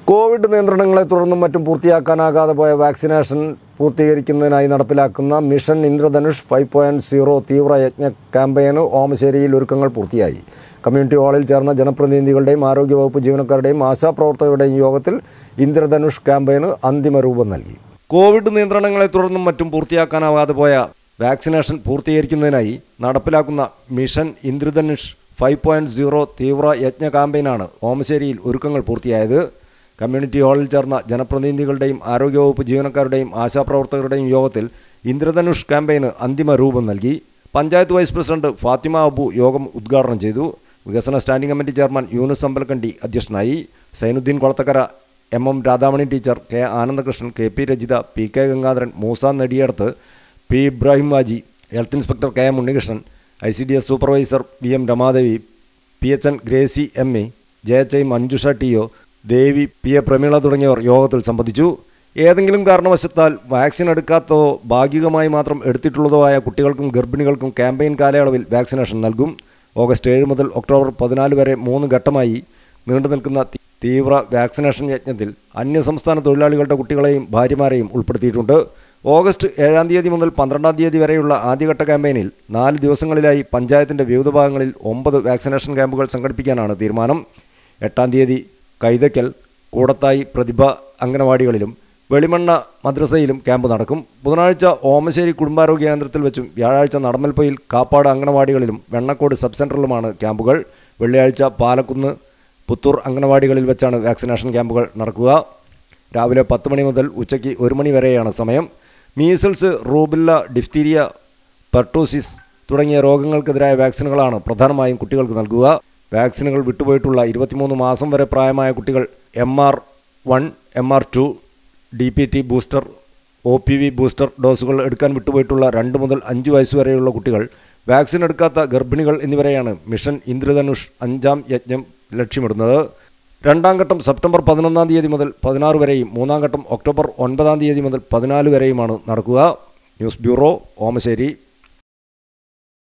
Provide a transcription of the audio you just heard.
Covid നിയന്ത്രണങ്ങളെ തുടർന്നും മറ്റും പൂർത്തിയാക്കാനാകാതെ പോയ വാക്സിനേഷൻ പൂർത്തീകരിക്കുന്നതിനായി നടപ്പിലാക്കുന്ന mission Indradhanush five point zero തീവ്ര യജ്ഞ ക്യാമ്പയിന് ഓമശ്ശേരിയിൽ ഒരുക്കങ്ങൾ പൂർത്തിയായി കമ്മ്യൂണിറ്റി ഹാളിൽ ചേർന്ന ജനപ്രതിനിധികളുടെയും ആരോഗ്യവകുപ്പ് ജീവനക്കാരുടെയും ആശാപ്രവർത്തകരുടെയും യോഗത്തിൽ ഇന്ദ്രധനുഷ് ക്യാമ്പയിന് അന്തിമ രൂപം നൽകി കോവിഡ് നിയന്ത്രണങ്ങളെ തുടർന്നും മറ്റും പൂർത്തിയാക്കാനാവാതെ പോയ വാക്സിനേഷൻ പൂർത്തീകരിക്കുന്നതിനായി നടപ്പിലാക്കുന്ന mission Indradhanush five point zero തീവ്ര യജ്ഞ ക്യാമ്പയിനാണ് ഓമശ്ശേരിയിൽ ഒരുക്കങ്ങൾ പൂർത്തിയായത് കമ്മ്യൂണിറ്റി ഹാളിൽ ചേർന്ന ജനപ്രതിനിധികളുടെയും ആരോഗ്യവകുപ്പ് ജീവനക്കാരുടെയും ആശാപ്രവർത്തകരുടെയും യോഗത്തിൽ ഇന്ദ്രധനുഷ് ക്യാമ്പയിന് അന്തിമ രൂപം നൽകി പഞ്ചായത്ത് വൈസ് പ്രസിഡന്റ് ഫാത്തിമ അബു യോഗം ഉദ്ഘാടനം ചെയ്തു വികസന standing committee chairman Yunus Ambalakkandi അധ്യക്ഷനായി Zainuddin Kolathakkara M M Radhamani teacher K Anandakrishnan K P Rajitha P K Gangadharan Moosa Nediyadath P Ibrahim Vaji health inspector K M Unnikrishnan I C D S supervisor V M Ramadevi P H N Gracy M A J H I Manjusha T O Devi P A Prameela തുടങ്ങിയവർ യോഗത്തിൽ സംബന്ധിച്ചു ഏതെങ്കിലും കാരണവശത്താൽ vaccine എടുക്കാത്തതോ ഭാഗികമായി മാത്രം എടുത്തിട്ടുള്ളതോ ആയ കുട്ടികൾക്കും ഗർഭിണികൾക്കും campaign കാലയളവിൽ വാക്സിനേഷൻ നൽകും ഓഗസ്റ്റ് ഏഴ് മുതൽ ഒക്ടോബർ പതിനാല് വരെ മൂന്ന് ഘട്ടമായി നീണ്ടു നിൽക്കുന്ന തി- തീവ്ര വാക്സിനേഷൻ യജ്ഞത്തിൽ അന്യസംസ്ഥാന തൊഴിലാളികളുടെ കുട്ടികളെയും ഭാര്യമാരെയും ഉൾപ്പെടുത്തിയിട്ടുണ്ട് ഓഗസ്റ്റ് ഏഴാം തീയതി മുതൽ പന്ത്രണ്ടാം തീയതി വരെയുള്ള ആദ്യഘട്ട ക്യാമ്പയിനിൽ നാല് ദിവസങ്ങളിലായി പഞ്ചായത്തിന്റെ വിവിധ ഭാഗങ്ങളിൽ ഒമ്പത് വാക്സിനേഷൻ ക്യാമ്പുകൾ സംഘടിപ്പിക്കാനാണ് തീരുമാനം എട്ടാം തീയതി കൈതക്കൽ കൂടത്തായി പ്രതിഭ അംഗനവാടികളിലും വെളിമണ്ണ മദ്രസയിലും ക്യാമ്പ് നടക്കും ബുധനാഴ്ച ഓമശ്ശേരി കുടുംബാരോഗ്യ കേന്ദ്രത്തിൽ വെച്ചും വ്യാഴാഴ്ച നടമൽപ്പൊയിൽ കാപ്പാട് അംഗനവാടികളിലും വെണ്ണക്കോട് സബ് സെൻറ്ററിലുമാണ് ക്യാമ്പുകൾ വെള്ളിയാഴ്ച പാലക്കുന്ന് പുത്തൂർ അംഗനവാടികളിൽ വെച്ചാണ് വാക്സിനേഷൻ ക്യാമ്പുകൾ നടക്കുക രാവിലെ പത്ത് മണി മുതൽ ഉച്ചയ്ക്ക് ഒരു മണി വരെയാണ് സമയം മീസിൽസ് റൂബില്ല ഡിഫ്തീരിയ പെർട്ടൂസിസ് തുടങ്ങിയ രോഗങ്ങൾക്കെതിരായ വാക്സിനുകളാണ് പ്രധാനമായും കുട്ടികൾക്ക് നൽകുക വാക്സിനുകൾ വിട്ടുപോയിട്ടുള്ള ഇരുപത്തിമൂന്ന് മാസം വരെ പ്രായമായ കുട്ടികൾ M R one M R two D P T booster O P V booster ഡോസുകൾ എടുക്കാൻ വിട്ടുപോയിട്ടുള്ള രണ്ട് മുതൽ അഞ്ച് വയസ്സ് വരെയുള്ള കുട്ടികൾ വാക്സിൻ എടുക്കാത്ത ഗർഭിണികൾ എന്നിവരെയാണ് മിഷൻ ഇന്ദ്രധനുഷ് അഞ്ചാം യജ്ഞം ലക്ഷ്യമിടുന്നത് രണ്ടാം ഘട്ടം സെപ്റ്റംബർ പതിനൊന്നാം തീയതി മുതൽ പതിനാറ് വരെയും മൂന്നാം ഘട്ടം ഒക്ടോബർ ഒൻപതാം തീയതി മുതൽ പതിനാല് വരെയുമാണ് നടക്കുക ന്യൂസ് ബ്യൂറോ ഓമശ്ശേരി